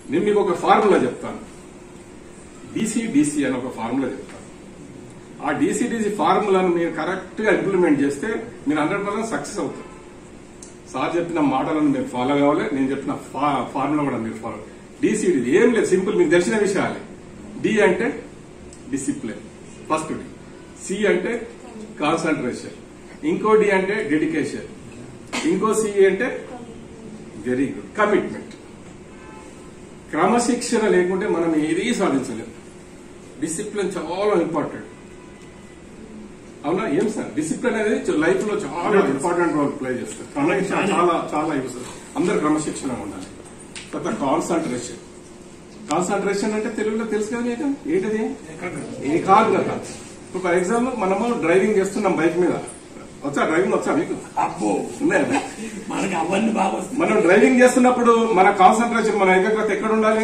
నేను మీకు ఒక ఫార్ములా చెప్తాను డిసి డిసి అని ఒక ఫార్ములా చెప్తాను ఆ డిసిడిసి ఫార్ములాను మీరు కరెక్ట్ గా ఇంప్లిమెంట్ చేస్తే మీరు హండ్రెడ్ పర్సెంట్ సక్సెస్ అవుతారు సార్ చెప్పిన మాటలను మీరు ఫాలో కావాలి నేను చెప్పిన ఫా- ఫార్ములా కూడా మీరు ఫాలో డిసిడి ఏం లేదు సింపుల్ మీకు తెలిసిన విషయాలే డి అంటే డిసిప్లిన్ ఫస్ట్ డి సి అంటే కాన్సన్ట్రేషన్ ఇంకో డి అంటే డెడికేషన్ ఇంకో సి అంటే వెరీ గుడ్ కమిట్మెంట్ క్రమశిక్షణ లేకుంటే మనం ఏదీ సాధించలేము డిసిప్లిన్ చాలా ఇంపార్టెంట్ అవునా ఏం సార్ డిసిప్లిన్ అనేది లైఫ్ లో చాలా ఇంపార్టెంట్ రోల్ ప్లే చేస్తారు క్రమశిక్షణ చాలా చాలా యూస్ అందరు క్రమశిక్షణ ఉండాలి తర్వాత కాన్సన్ట్రేషన్ కాన్సన్ట్రేషన్ అంటే తెలుగులో తెలుసు కదా మీకు ఏంటది ఏకాగ్రత ఇప్పుడు ఫర్ ఎగ్జాంపుల్ మనము డ్రైవింగ్ చేస్తున్నాం బైక్ మీద వచ్చా డ్రైవింగ్ వచ్చా మీకు అబ్బో ఉన్నాయా మనకి అవన్నీ బాగా వస్తాయి మనం డ్రైవింగ్ చేస్తున్నప్పుడు మన కాన్సన్ట్రేషన్ మన ఏకాగ్రత ఎక్కడ ఉండాలి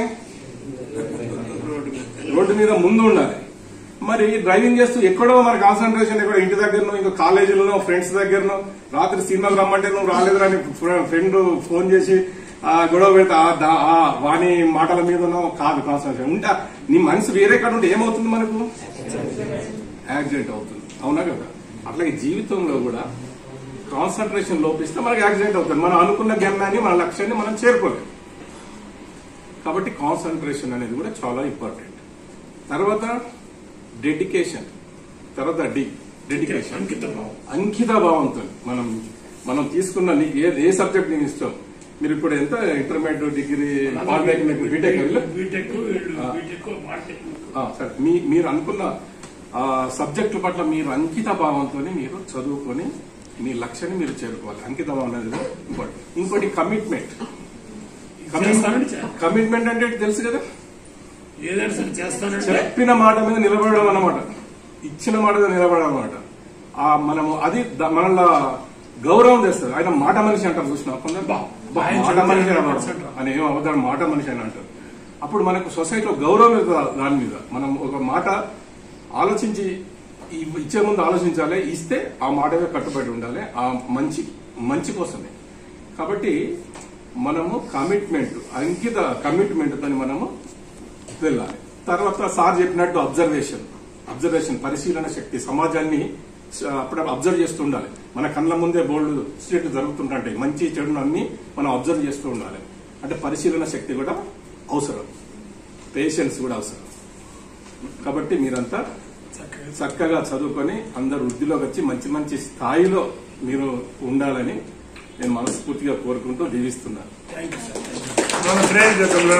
రోడ్డు మీద ముందు ఉండాలి మరి డ్రైవింగ్ చేస్తూ ఎక్కడో మన కాన్సన్ట్రేషన్ ఎక్కడో ఇంటి దగ్గరనో ఇంకా కాలేజీలోనో ఫ్రెండ్స్ దగ్గరనో రాత్రి సినిమాకి రమ్మంటే నువ్వు రాలేదురా అని ఫ్రెండ్ ఫోన్ చేసి ఆ గొడవ పెడతా ఆ దా- ఆ వాణి మాటల మీదనో కాదు కాన్సన్ట్రేషన్ ఉంటా నీ మనసు వేరే కాడ ఉంటే ఏమవుతుంది మనకు యాక్సిడెంట్ అవుతుంది అవునా కదా అట్లాగే జీవితంలో కూడా కాన్సన్ట్రేషన్ లోపిస్తే మనకి యాక్సిడెంట్ అవుతుంది మనం అనుకున్న గమ్యాన్ని మన లక్ష్యాన్ని మనం చేరుకోలేము కాబట్టి కాన్సన్ట్రేషన్ అనేది కూడా చాలా ఇంపార్టెంట్ తర్వాత డెడికేషన్ తర్వాత డి డెడికేషన్ అంకిత భావం అంకిత భావంతో మనం మనం తీసుకున్న నీకు ఏ ఏ సబ్జెక్ట్ నీకు ఇష్టం మీరు ఇప్పుడు ఎంత ఇంటర్మీడియట్ డిగ్రీ పాలిటెక్నిక్ బీటెక్ వెళ్ళి బీటెక్ వీళ్ళు ఆ. బీటెక్ పాలిటెక్నిక్ ఆ, సరే మీ మీరు అనుకున్న ఆ, సబ్జెక్టుల పట్ల మీరు అంకిత భావంతో మీరు చదువుకొని మీ లక్ష్యాన్ని మీరు చేరుకోవాలి అంకిత భావం అనేది ఇంకోటి ఇంకోటి కమిట్మెంట్ చేస్తానంటే చే- కమిట్మెంట్ అంటే తెలుసు కదా ఏదైనా సరే చేస్తానంటే చెప్పిన మాట మీద నిలబడడం అన్నమాట ఇచ్చిన మాట మీద నిలబడడం అన్నమాట ఆ మనము అది ద- మనలో గౌరవం చేస్తారు ఆయన మాట మనిషి అంటారు చూసిన కొందరు బా, బా, ఆయన మాట చెప్తే మనిషి ఆయన అన్నారు అంటారు. అని ఏం అవతాడు మాట మనిషి అని అంటారు అప్పుడు మనకు సొసైటీలో గౌరవం ఇస్తుంది దాని మీద మనం ఒక మాట ఆలోచించి ఈ- ఇచ్చే ముందు ఆలోచించాలి ఇస్తే ఆ మాట మీద కట్టుబడి ఉండాలి ఆ మంచి మంచి కోసమే కాబట్టి మనము కమిట్మెంట్ అంకిత కమిట్మెంట్ తో మనము వెళ్ళాలి తర్వాత సార్ చెప్పినట్టు అబ్జర్వేషన్ అబ్జర్వేషన్ పరిశీలన శక్తి సమాజాన్ని స- అప్పుడప్పుడు అబ్జర్వ్ చేస్తూ ఉండాలి మన కళ్ళ ముందే బోల్డ్ స్టేట్ జరుగుతుంటాయి మంచి చెడును అన్ని మనం అబ్జర్వ్ చేస్తూ ఉండాలి అంటే పరిశీలన శక్తి కూడా అవసరం పేషెన్స్ కూడా అవసరం కాబట్టి మీరంతా చక్కగా చక్కగా చదువుకొని అందరు వృద్ధిలోకి వచ్చి మంచి మంచి స్థాయిలో మీరు ఉండాలని నేను మనస్ఫూర్తిగా కోరుకుంటూ జీవిస్తున్నాను థ్యాంక్ యూ సార్ మన ఫ్రెండ్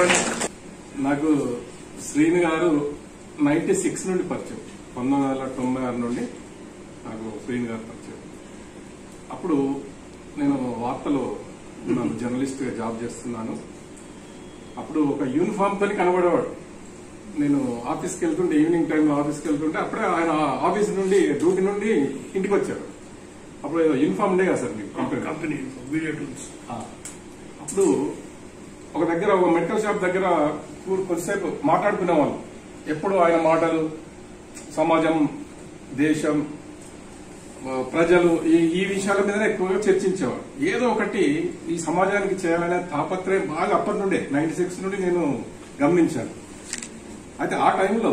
నాకు శ్రీని గారు నైన్టీ సిక్స్ నుండి పరిచయం పంతొమ్మిది వందల తొంభై ఆరు నుండి నాకు శ్రీని గారు పరిచయం అప్పుడు నేను వార్తలో ఉన్నాను జర్నలిస్ట్ గా జాబ్ చేస్తున్నాను అప్పుడు ఒక యూనిఫామ్ తోని కనబడేవాడు నేను ఆఫీస్కి వెళ్తుంటే ఈవినింగ్ టైంలో ఆఫీస్కి వెళ్తుంటే అప్పుడే ఆయన ఆఫీస్ నుండి డ్యూటీ నుండి ఇంటికి వచ్చాడు అప్పుడు ఏదో యూనిఫామ్ ఉండే కదా సార్ మీకు కంపెనీ కంపెనీ వీడియో టూల్స్ ఆ. అప్పుడు ఒక దగ్గర ఒక మెడికల్ షాప్ దగ్గర కూ- కొద్దిసేపు మాట్లాడుకునేవాళ్ళం ఎప్పుడు ఆయన మాటలు సమాజం దేశం ఆ, ప్రజలు ఈ ఈ విషయాల మీదనే ఎక్కువగా చర్చించేవాడు ఏదో ఒకటి ఈ సమాజానికి చేయాలనే తాపత్రయం బాగా అప్పటి నుండే నైన్టీ సిక్స్ నుండి నేను గమనించాను అయితే ఆ టైంలో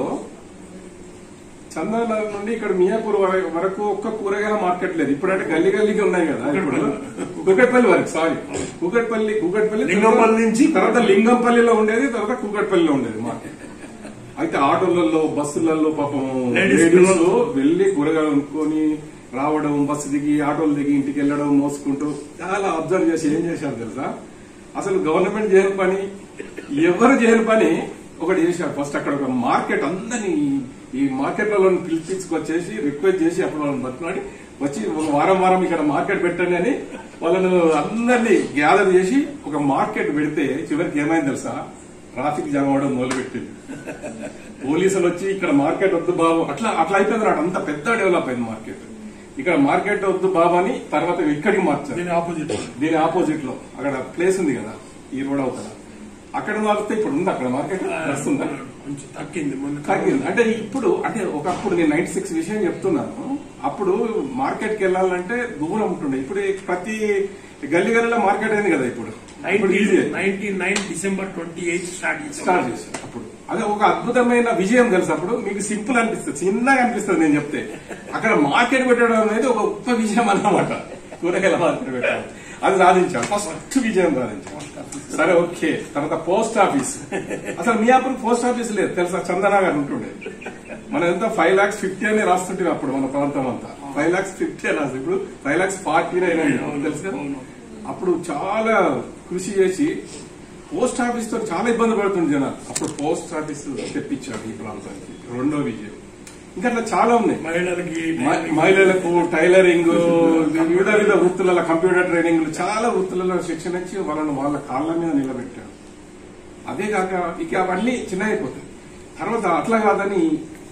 చందానగర్ నుండి ఇక్కడ మియాపూర్ వర- వరకు ఒక్క కూరగాయల మార్కెట్ లేదు ఇప్పుడంటే గల్లీ గల్లీకి ఉన్నాయి కదా ఇప్పుడు కుకట్పల్లి వరకు సారీ కుకట్పల్లి కుకట్పల్లి లింగంపల్లి నుంచి తర్వాత లింగంపల్లిలో ఉండేది తర్వాత కుకట్పల్లిలో ఉండేది మార్కెట్ అయితే ఆటోలలో బస్సులలో పాపం Ladies లేడీస్ పిల్లలు. వెళ్లి కూరగాయలు కొనుక్కొని రావడం బస్సు దిగి ఆటోలు దిగి ఇంటికి వెళ్ళడం మోసుకుంటూ చాలా అబ్జర్వ్ చేసి ఏం చేశారు తెలుసా అసలు గవర్నమెంట్ చేయని పని ఎవరు చేయని పని ఒకటి చేశారు ఫస్ట్ అక్కడ ఒక మార్కెట్ అందరినీ ఈ మార్కెట్లలో పిలిపించుకొచ్చేసి రిక్వెస్ట్ చేసి అప్పుడు వాళ్ళని బతిమాడి వచ్చి ఒక వారం వారం ఇక్కడ మార్కెట్ పెట్టండి అని వాళ్ళను అందరినీ గ్యాదర్ చేసి ఒక మార్కెట్ పెడితే చివరికి ఏమైంది తెలుసా ట్రాఫిక్ జామ్ అవడం మొదలుపెట్టింది పోలీసులు వచ్చి ఇక్కడ మార్కెట్ వద్దు బాబు అట్లా అట్లా అయిపోయింది నాకు అంత పెద్ద డెవలప్ అయింది మార్కెట్ ఇక్కడ మార్కెట్ వద్దు బాబు అని తర్వాత ఇక్కడికి మార్చారు దీని ఆపోజిట్ దీని ఆపోజిట్ లో అక్కడ ప్లేస్ ఉంది కదా ఈ రోడ్ అవుతాడ అక్కడ మారితే ఇప్పుడు ఉంది అక్కడ మార్కెట్ వస్తుందా కొంచెం తగ్గింది ముందు తగ్గింది అంటే ఇప్పుడు అంటే ఒకప్పుడు నేను నైన్టీ సిక్స్ విషయం చెప్తున్నాను అప్పుడు మార్కెట్ కి వెళ్ళాలంటే దూరం ఉంటుండే ఇప్పుడు ప్రతి గల్లీ గల్లీలో మార్కెట్ అయింది కదా ఇప్పుడు అప్పుడు easy ninety nine December twenty eighth start చేస్తాం స్టార్ట్ చేశారు అప్పుడు అది ఒక అద్భుతమైన విజయం తెలుసు అప్పుడు మీకు సింపుల్ అనిపిస్తుంది చిన్నగా అనిపిస్తుంది నేను చెప్తే అక్కడ మార్కెట్ పెట్టడం అనేది ఒక గొప్ప విజయం అన్నమాట కూరగాయల మార్కెట్ పెట్టడం అది సాధించాం ఫస్ట్ విజయం సాధించాం సరే ఓకే తర్వాత పోస్ట్ ఆఫీస్ అసలు మీ అప్పుడు పోస్ట్ ఆఫీస్ లేదు తెలుసా చందనా గారు ఉంటుండే మనం ఎంత ఫైవ్ లాక్స్ ఫిఫ్టీ అని రాస్తుంటే అప్పుడు మన ప్రాంతం అంతా ఫైవ్ లాక్స్ ఫిఫ్టీ అని రాస్తుంది ఇప్పుడు ఫైవ్ లాక్స్ ఫార్టీ నైన్ తెలుసు కదా అప్పుడు చాలా కృషి చేసి పోస్ట్ ఆఫీస్ తో చాలా ఇబ్బంది పడుతుంది జనాలు అప్పుడు పోస్ట్ ఆఫీస్ తెప్పించారు ఈ ప్రాంతానికి రెండో విజయం ఇంకా అట్లా చాలా ఉన్నాయి మహిళలకి మ- మహిళలకు టైలరింగ్ వివిధ వివిధ వృత్తులలో కంప్యూటర్ ట్రైనింగ్ చాలా వృత్తులలో శిక్షణ ఇచ్చి వాళ్ళని వాళ్ళ కాళ్ళ మీద నిలబెట్టారు అదే కాక ఇక అవన్నీ చిన్న అయిపోతాయి తర్వాత అట్లా కాదని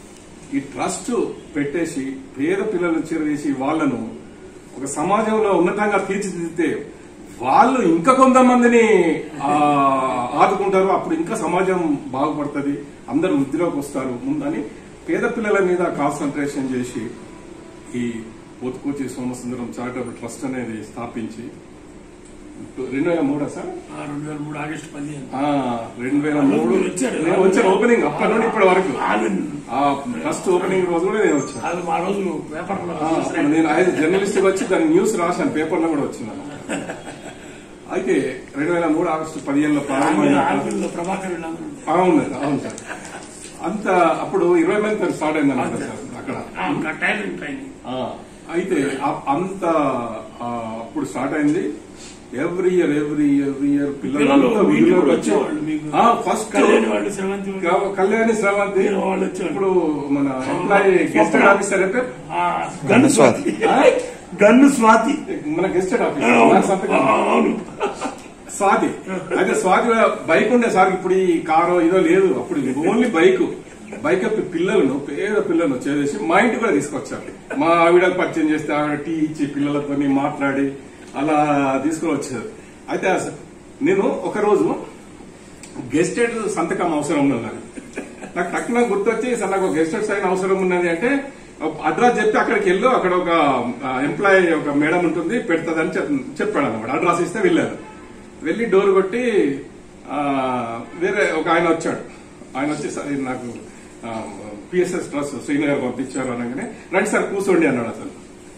ఈ ట్రస్ట్ పెట్టేసి పేద పిల్లలను చేరదీసి వాళ్ళను ఒక సమాజంలో ఉన్నతంగా తీర్చిదిద్దితే వాళ్ళు ఇంకా కొంతమందిని ఆ, ఆదుకుంటారు అప్పుడు ఇంకా సమాజం బాగుపడుతుంది అందరూ వృద్ధిలోకి వస్తారు ముందని పేద పిల్లల మీద కాన్సన్ట్రేషన్ చేసి ఈ పొత్తుకొచ్చి సోమసుందరం చారిటబుల్ ట్రస్ట్ అనేది స్థాపించి రెండు వేల మూడా సార్ రెండు వేల మూడు ఆగస్టు పదిహేను ఆ, రెండు వేల మూడు మీరు వచ్చారు. నేను వచ్చాను ఓపెనింగ్ అప్పటి నుండి ఇప్పటి వరకు ఆమెన్ ఆ ట్రస్ట్ ఓపెనింగ్ రోజు కూడా నేను వచ్చాను అది ఆ రోజు పేపర్లో ఆ, నేను ఆయన జర్నలిస్ట్ వచ్చి దాని న్యూస్ రాశాను పేపర్లో కూడా వచ్చినాను అయితే రెండు వేల మూడు ఆగస్టు పదిహేనులో ప్రారంభమైన ఆర్మీలో ప్రభాకర్ వీళ్ళందరూ ఉంటారు. అవును అవును సార్ అంత అప్పుడు ఇరవై మంది స్టార్ట్ అయింది అన్నమాట సార్ అక్కడ ఆ, ఇంకా టైలరింగ్ ట్రైనింగ్ ఆ, అయితే ఆ- అంత ఆ, అప్పుడు స్టార్ట్ అయింది every year every every year పిల్లలు పిల్లలు మీ ఇంటికి కూడా వచ్చేవాళ్ళు మీకు ఫస్ట్ కళ్యాణి వాళ్ళు శ్రవంతి వాళ్ళు. కళ్యాణి శ్రవంతి మీరు వాళ్ళు వచ్చేవాళ్ళు. ఇప్పుడు మన ఎంప్లాయీ గెస్టెడ్ ఆఫీసర్ అంటే ఆ, గన్ను స్వాతి ఆ? గన్ను స్వాతి మన గెస్టెడ్ ఆ, ఆఫీసర్ అవును. మన సంతకం. ఆ, అవును స్వాతి అయితే స్వాతి బైక్ ఉండే సార్ ఇప్పుడు ఈ కారు ఇదో లేదు అప్పుడు ఓన్లీ బైక్ బైక్ అప్ పిల్లలను పేద పిల్లలను చేసేసి మా ఇంటికి కూడా తీసుకొచ్చారు మా ఆవిడకు పరిచయం చేస్తే ఆవిడ టీ ఇచ్చి పిల్లలతో మాట్లాడి అలా తీసుకుని వచ్చారు అయితే అస- నేను ఒక రోజు గెస్టెడ్ సంతకం అవసరం ఉన్నది నాకు నాకు టక్కున గుర్తొచ్చి సార్ నాకు గెస్టెడ్ సైన్ అవసరం ఉన్నది అంటే అడ్రస్ చెప్పి అక్కడికి వెళ్ళు అక్కడ ఒక ఎంప్లాయీ ఒక మేడం ఉంటుంది పెడుతుందని చెప్- చెప్పాడు అనమాట అడ్రస్ ఇస్తే వెళ్ళాను వెళ్ళి డోర్ కొట్టి ఆ, వేరే ఒక ఆయన వచ్చాడు ఆయన వచ్చి "సార్, ఇది నాకు పిఎస్ఎస్ ట్రస్ట్ శ్రీనగర్ పంపించారు అనగానే రండి సార్ కూర్చోండి అన్నాడు అతను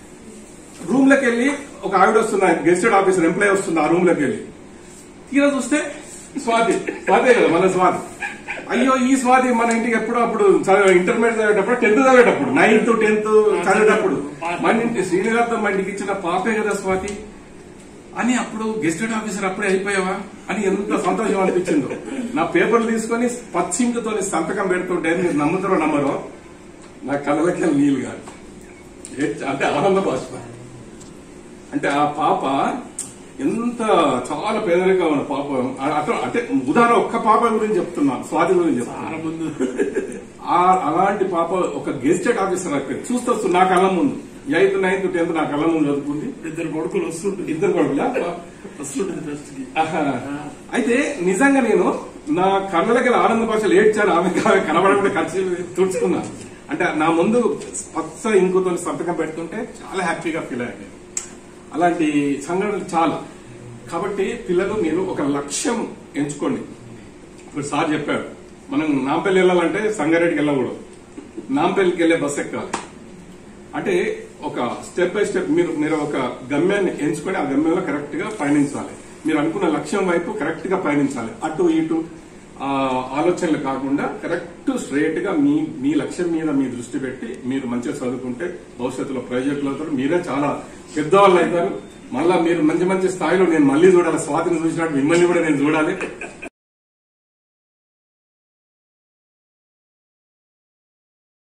రూమ్ లోకి వెళ్ళి ఒక ఆవిడ వస్తుంది ఆయన గెస్టెడ్ ఆఫీసర్ ఎంప్లాయీ వస్తుంది ఆ రూమ్ లోకి వెళ్ళి తీరా చూస్తే స్వాతి స్వాతే కదా మన స్వాతి అయ్యో ఈ స్వాతి మన ఇంటికి ఎప్పుడో అప్పుడు చదివే ఇంటర్మీడియట్ చదివేటప్పుడు టెన్త్ చదివేటప్పుడు నైన్త్ టెన్త్ చదివేటప్పుడు మన ఇంటి శ్రీనివాస మన ఇంటికి ఇచ్చిన పాపే కదా స్వాతి అని అప్పుడు గెస్టెడ్ ఆఫీసర్ అప్పుడే అయిపోయావా అని ఎంత సంతోషం అనిపించిందో నా పేపర్లు తీసుకొని పచ్చింకతో సంతకం పెడుతుంటే మీరు నమ్ముతారో నమ్మరో నా కళ్ళకి నీళ్ళు కాదు ఏ- అంటే ఆనంద బాష్ప అంటే ఆ పాప ఎంత చాలా పేదరికంగా ఉన్న పాప ఆ- అట్లా అంటే ఉదాహరణ ఒక్క పాప గురించి చెప్తున్నాను స్వాతి గురించి చెప్తున్నాను చాలా ముందు ఆ అలాంటి పాప ఒక గెస్టెడ్ ఆఫీసర్ అయిపోయింది చూస్తూ వస్తుంది నా కళ్ళ ముందు ఎయిత్ నైన్త్ టెన్త్ నా కళ్ళ ముందు చదువుకుంది ఇద్దరు కొడుకులు వస్తుంటుంది ఇద్దరు కొడుకులా వస్తుంటుంది ట్రస్ట్ కి ఆహా. అయితే నిజంగా నేను నా కళ్ళకి ఆనంద భాషలు ఏడ్చాను ఆమె ఆమె కనబడకుండా ఖర్చు తుడుచుకున్నా అంటే నా ముందు పచ్చ ఇంకుతో సంతకం పెడుతుంటే చాలా హ్యాపీగా ఫీల్ అయ్యాను నేను. అలాంటి సంఘటనలు చాలా కాబట్టి పిల్లలు మీరు ఒక లక్ష్యం ఎంచుకోండి ఇప్పుడు సార్ చెప్పారు మనం నాంపల్లి వెళ్ళాలంటే సంగారెడ్డికి వెళ్ళకూడదు నాంపల్లికి వెళ్ళే బస్ ఎక్కాలి అంటే ఒక స్టెప్ బై స్టెప్ మీరు మీరు ఒక గమ్యాన్ని ఎంచుకొని ఆ గమ్యంలో కరెక్ట్ గా పయనించాలి మీరు అనుకున్న లక్ష్యం వైపు కరెక్ట్ గా పయనించాలి అటు ఇటు ఆ, ఆలోచనలు కాకుండా కరెక్ట్ స్ట్రైట్ గా మీ మీ లక్ష్యం మీద మీ దృష్టి పెట్టి మీరు మంచిగా చదువుకుంటే భవిష్యత్తులో ప్రయోజకులు అవుతారు మీరే చాలా పెద్దవాళ్ళు అవుతారు మళ్ళా మీరు మంచి మంచి స్థాయిలో నేను మళ్ళీ చూడాలి స్వాతిని చూసినట్టు మిమ్మల్ని కూడా నేను చూడాలి